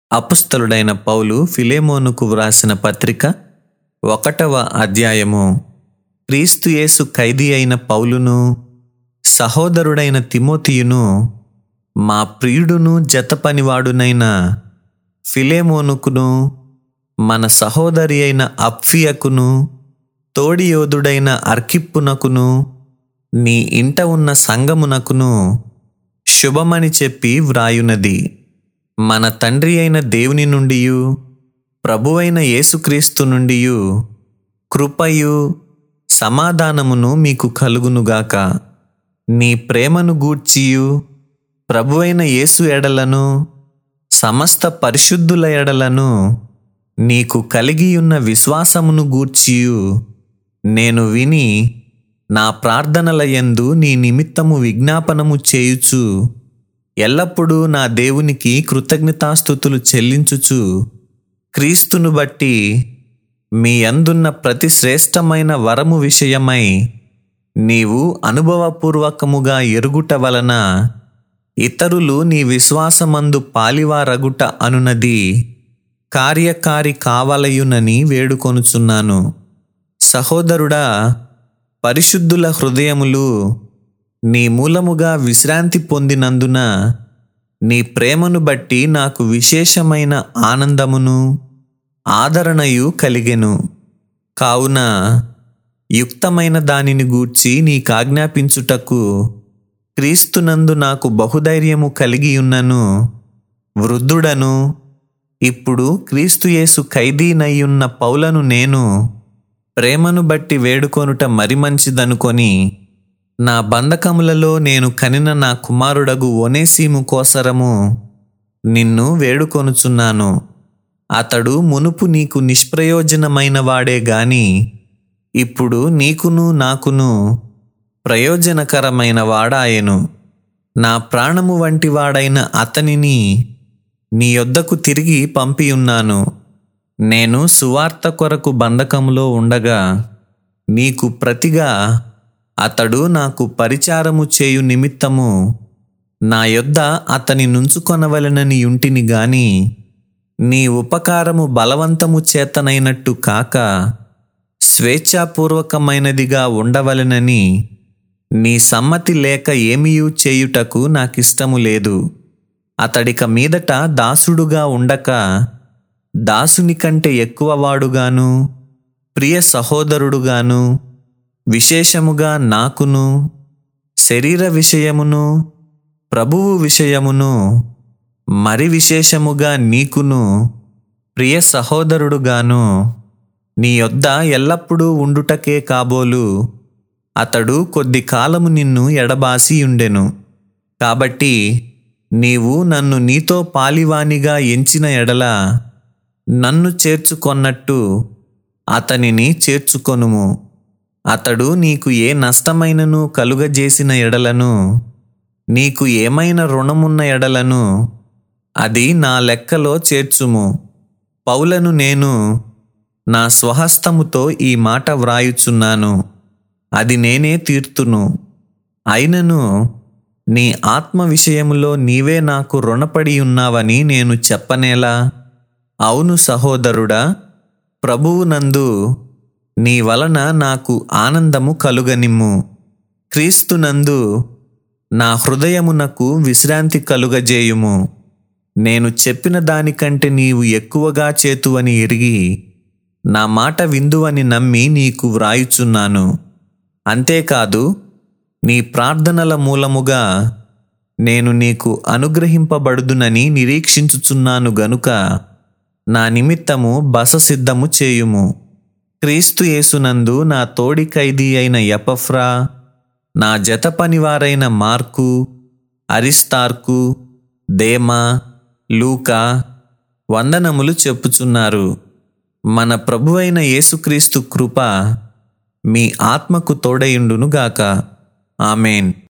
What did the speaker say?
అపుస్తలుడైన పౌలు ఫిలేమోనుకు వ్రాసిన పత్రిక ఒకటవ అధ్యాయము క్రీస్తు యేసు ఖైదీ అయిన పౌలును సహోదరుడైన తిమోతియును మా ప్రియుడును జతపనివాడునైన ఫిలేమోనుకును మన సహోదరి అయిన అప్ఫియకును తోడియోధుడైన అర్కిప్పునకును నీ ఇంట ఉన్న సంగమునకును శుభమని చెప్పి వ్రాయునది మన తండ్రి అయిన దేవుని నుండియు ప్రభువైన యేసుక్రీస్తు నుండియు కృపయు సమాధానమును మీకు కలుగునుగాక నీ ప్రేమను గూర్చియు ప్రభువైన యేసు ఎడలను సమస్త పరిశుద్ధుల ఎడలను నీకు కలిగియున్న విశ్వాసమును గూర్చియు నేను విని నా ప్రార్థనల యందు నీ నిమిత్తము విజ్ఞాపనము చేయుచు ఎల్లప్పుడూ నా దేవునికి కృతజ్ఞతాస్థుతులు చెల్లించుచు క్రీస్తును బట్టి మీ అందున్న ప్రతి శ్రేష్టమైన వరము విషయమై నీవు అనుభవపూర్వకముగా ఎరుగుట వలన ఇతరులు నీ విశ్వాసమందు పాలివారగుట అనునది కార్యకారి కావలయునని వేడుకొనుచున్నాను సహోదరుడా పరిశుద్ధుల హృదయములు నీ మూలముగా విశ్రాంతి పొందినందున నీ ప్రేమను బట్టి నాకు విశేషమైన ఆనందమును ఆదరణయు కలిగెను కావున యుక్తమైన దానిని గూర్చి నీకాజ్ఞాపించుటకు క్రీస్తునందు నాకు బహుధైర్యము కలిగి ఉన్నను వృద్ధుడను ఇప్పుడు క్రీస్తుయేసు ఖైదీనయ్యున్న పౌలను నేను ప్రేమను బట్టి వేడుకొనుట మరి మంచిదనుకొని నా బంధకములలో నేను కనిన నా కుమారుడగు ఒనేసీము కోసరము నిన్ను వేడుకొనుచున్నాను అతడు మునుపు నీకు నిష్ప్రయోజనమైన వాడే గాని ఇప్పుడు నీకును నాకును ప్రయోజనకరమైన వాడాయెను నా ప్రాణము వంటి వాడైన అతనిని నీ యొద్దకు తిరిగి పంపియున్నాను నేను సువార్త కొరకు బంధకములో ఉండగా నీకు ప్రతిగా అతడు నాకు పరిచారము చేయు నిమిత్తము నా యొద్ద అతని నుంచుకొనవలెనని యుంటిని గాని నీ ఉపకారము బలవంతము చేతనైనట్టు కాక స్వేచ్ఛాపూర్వకమైనదిగా ఉండవలెనని నీ సమ్మతి లేక ఏమీయూ చేయుటకు నాకిష్టము లేదు అతడిక మీదట దాసుడుగా ఉండక దాసుని కంటే ఎక్కువవాడుగాను ప్రియ సహోదరుడుగాను విశేషముగా నాకును శరీర విషయమును ప్రభువు విషయమును మరి విశేషముగా నీకును ప్రియ సహోదరుడుగాను నీ యొద్ద ఎల్లప్పుడూ ఉండుటకే కాబోలు అతడు కొద్ది కాలము నిన్ను ఎడబాసి ఉండెను కాబట్టి నీవు నన్ను నీతో పాలివానిగా ఎంచిన ఎడల నన్ను చేర్చుకొన్నట్టు అతనిని చేర్చుకొనుము అతడు నీకు ఏ నష్టమైనను కలుగజేసిన ఎడలను నీకు ఏమైనా రుణమున్న ఎడలను అది నా లెక్కలో చేర్చుము పౌలను నేను నా స్వహస్తముతో ఈ మాట వ్రాయుచున్నాను అది నేనే తీర్తును అయినను నీ ఆత్మ విషయములో నీవే నాకు రుణపడి ఉన్నావని నేను చెప్పనేలా అవును సహోదరుడా ప్రభువునందు నీ వలన నాకు ఆనందము కలుగనిమ్ము క్రీస్తునందు నా హృదయమునకు విశ్రాంతి కలుగజేయుము నేను చెప్పిన దానికంటే నీవు ఎక్కువగా చేతువని ఎరిగి నా మాట విందువని నమ్మి నీకు వ్రాయుచున్నాను అంతేకాదు నీ ప్రార్థనల మూలముగా నేను నీకు అనుగ్రహింపబడుదునని నిరీక్షించుచున్నాను గనుక నా నిమిత్తము బస సిద్ధము చేయుము క్రీస్తు యేసునందు నా తోడి ఖైదీ అయిన యపఫ్రా నా జత పనివారైన మార్కు అరిస్తార్కు దేమా లూకా వందనములు చెప్పుచున్నారు మన ప్రభువైన యేసుక్రీస్తు కృప మీ ఆత్మకు తోడయుండునుగాక ఆమెన్